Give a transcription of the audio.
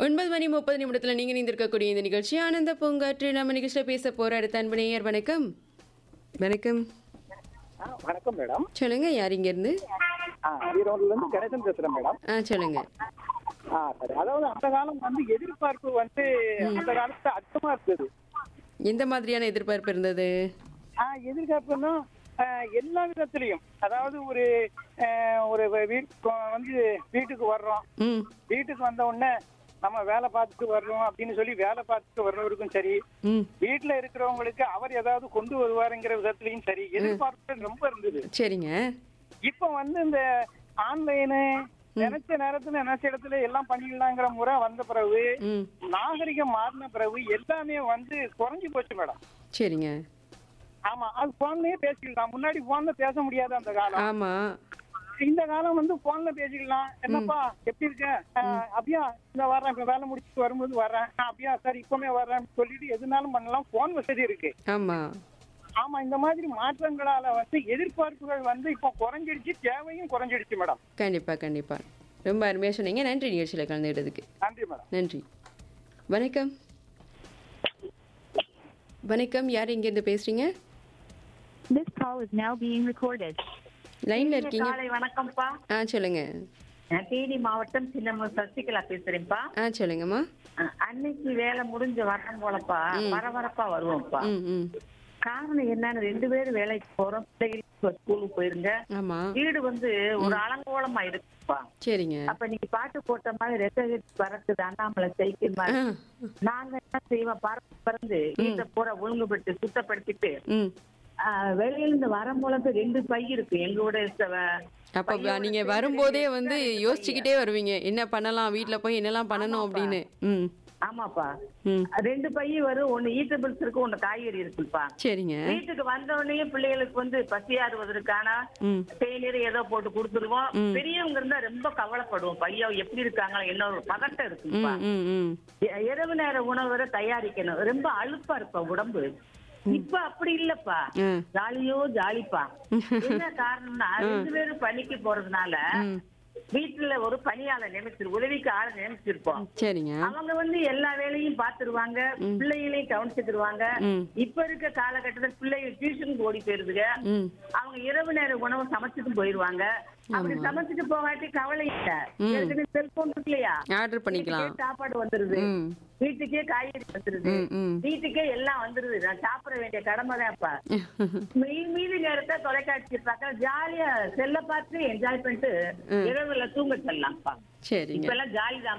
ஒன்பது மணி முப்பது நிமிடத்தில் நீங்கள் நீந்திருக்கக்கூடிய இந்த நிகழ்ச்சி ஆனந்த பூங்காற்று நம்ம நிகழ்ச்சியில் பேச போகிற அடுத்த அன்பு நேயர் வணக்கம் வணக்கம் ஆ, வணக்கம் மேடம் சொல்லுங்க யார் இங்கேருந்து ஆ ஈரோடுல இருந்து கணேசன் பேசுறேன் மேடம் ஆ சொல்லுங்க ஆ சரி அதாவது அந்த காலம் வந்து எதிர்பார்ப்பு வந்து அந்த காலத்துல அதிகமா இருந்தது எந்த மாதிரியான எதிர்பார்ப்பு இருந்தது ஆ எதிர்பார்ப்புன்னா ஆ, எல்லா விதத்திலையும் அதாவது ஒரு ஆ, ஒரு வீட்டு வந்து வீட்டுக்கு வர்றோம் ம் வீட்டுக்கு வந்த உடனே நம்ம வேலை பார்த்துட்டு வர்றோம் அப்படின்னு சொல்லி வேலை பார்த்துட்டு வர்றவருக்கும் சரி ம் வீட்டுல இருக்கிறவங்களுக்கு அவர் ஏதாவது கொண்டு வருவாருங்கிற விதத்திலையும் சரி எதிர்பார்ப்பு ரொம்ப இருந்தது சரிங்க இப்ப வந்து இந்த ஆன்லைனு நினைச்ச நேரத்துல நினைச்ச இடத்துல எல்லாம் பண்ணிடலாங்கிற முறை வந்த பிறகு ம் நாகரிகம் மாறின பிறகு எல்லாமே வந்து குறைஞ்சு போச்சு மேடம் சரிங்க ஆமா அது போன்லயே பேசிக்கலாம் முன்னாடி போன்ல பேச முடியாது அந்த காலம் ஆமாம் இந்த காலம் வந்து போன்ல பேசிக்கலாம் என்னப்பா எப்படி இருக்க அஹ், அப்படியா இந்த வர்றேன் இப்ப வேலை முடிச்சுட்டு வரும்போது வர்றேன் ஆ, அப்படியா சார் இப்பவுமே வர்றேன் சொல்லிட்டு எதுனாலும் பண்ணலாம் போன் வசதி இருக்கு ஆமாம் ஆமா இந்த மாதிரி மாற்றங்களால வந்து எதிர்பார்ப்புகள் வந்து இப்போ குறைஞ்சிடுச்சு தேவையும் குறைஞ்சிடுச்சு மேடம் கண்டிப்பாக கண்டிப்பாக ரொம்ப அருமையாக சொன்னீங்க நன்றி நிகழ்ச்சியில் கலந்துக்கிட்டதுக்கு நன்றி மேடம் நன்றி வணக்கம் வணக்கம் யார் இங்கேருந்து பேசுகிறீங்க This call is now being recorded. லைனில் இருக்கீங்க காலை வணக்கம்ப்பா ஆ சொல்லுங்க நான் தேனி மாவட்டம் சின்னம சசிகலா பேசுறேன்ப்பா ஆ சொல்லுங்கம்மா அஹ், அன்னைக்கு வேலை முடிஞ்ச வரம் போலப்பா பரபரப்பா வருவோம்ப்பா ம் ம் காரணம் என்னன்னு ரெண்டு பேரும் வேலைக்கு போறோம் பிள்ளைகள் ஸ்கூலுக்கு போயிருங்க ஆமாம் வீடு வந்து ஒரு அலங்கோலமா இருக்குப்பா சரிங்க அப்ப நீங்க பாட்டு போட்ட மாதிரி ரெக்க பறக்குது அண்ணாமலை சைக்கிள் மாதிரி ஆ நாங்க என்ன செய்வோம் பறந்து பறந்து வீட்டை பூரா ஒழுங்குபடுத்தி சுத்தப்படுத்திட்டு ம் அஹ், வெளியில இருந்து வரும்போது ரெண்டு பை இருக்கு எங்களோட இருக்க- அப்போ நீங்க வரும்போதே வந்து யோசிச்சுக்கிட்டே வருவீங்க என்ன பண்ணலாம் வீட்ல போய் என்னெல்லாம் பண்ணணும் அப்படின்னு ம் ஆமாப்பா ம் ரெண்டு பை வரும் ஒண்ணு ஈட்டபிள்ஸ் இருக்கு ஒண்ணு காய்கறி இருக்குப்பா சரிங்க வீட்டுக்கு வந்த உடனே பிள்ளைகளுக்கு வந்து பசியாறுவதற்கான ம் தேநீர் ஏதோ போட்டு கொடுத்துருவோம் பெரியவங்க இருந்தா ரொம்ப கவலைப்படுவோம் பையன் எப்படி இருக்காங்களா என்ன ஒரு பதட்டம் இருக்குப்பா ம் ம் ம் எ- இரவு நேர உணவு வேற தயாரிக்கணும் ரொம்ப அலுப்பா இருப்பா உடம்பு இப்ப அப்படி இல்லப்பா ம் ஜாலியோ ஜாலிப்பா என்ன காரணம்னா ரெண்டு பேரும் பணிக்கு போறதுனால வீட்டுல ஒரு பணியாளர் நியமிச்சிரு உதவிக்கு ஆளை நியமிச்சிருப்போம் சரிங்க அவங்க வந்து எல்லா வேலையும் பாத்துருவாங்க பிள்ளைகளையும் கவனிச்சுக்கிடுவாங்க ம். இப்ப இருக்க காலகட்டத்துல பிள்ளைகள் டியூஷனுக்கு ஓடி போயிருதுங்க ம் அவங்க இரவு நேர உணவு சமைச்சிட்டு போயிருவாங்க அப்படி சமைச்சிட்டு போகாட்டி கவலை இல்ல ஏற்கனவே செல்போன் இருக்கு இல்லையா ஆர்டர் பண்ணிக்கலாம் வீட்டுக்கே சாப்பாடு வந்துருது ம் வீட்டுக்கே காய்கறி வந்துருது ம் ம் வீட்டுக்கே எல்லாம் வந்துருது நான் சாப்பிட வேண்டிய கடமை தான்ப்பா மீ- மீதி நேரத்தை தொலைக்காட்சி பார்க்க ஜாலியா செல்ல பார்த்து என்ஜாய் பண்ணிட்டு இரவுல தூங்க செல்லலாம்ப்பா சரிங்க இப்ப எல்லாம் ஜாலி தான்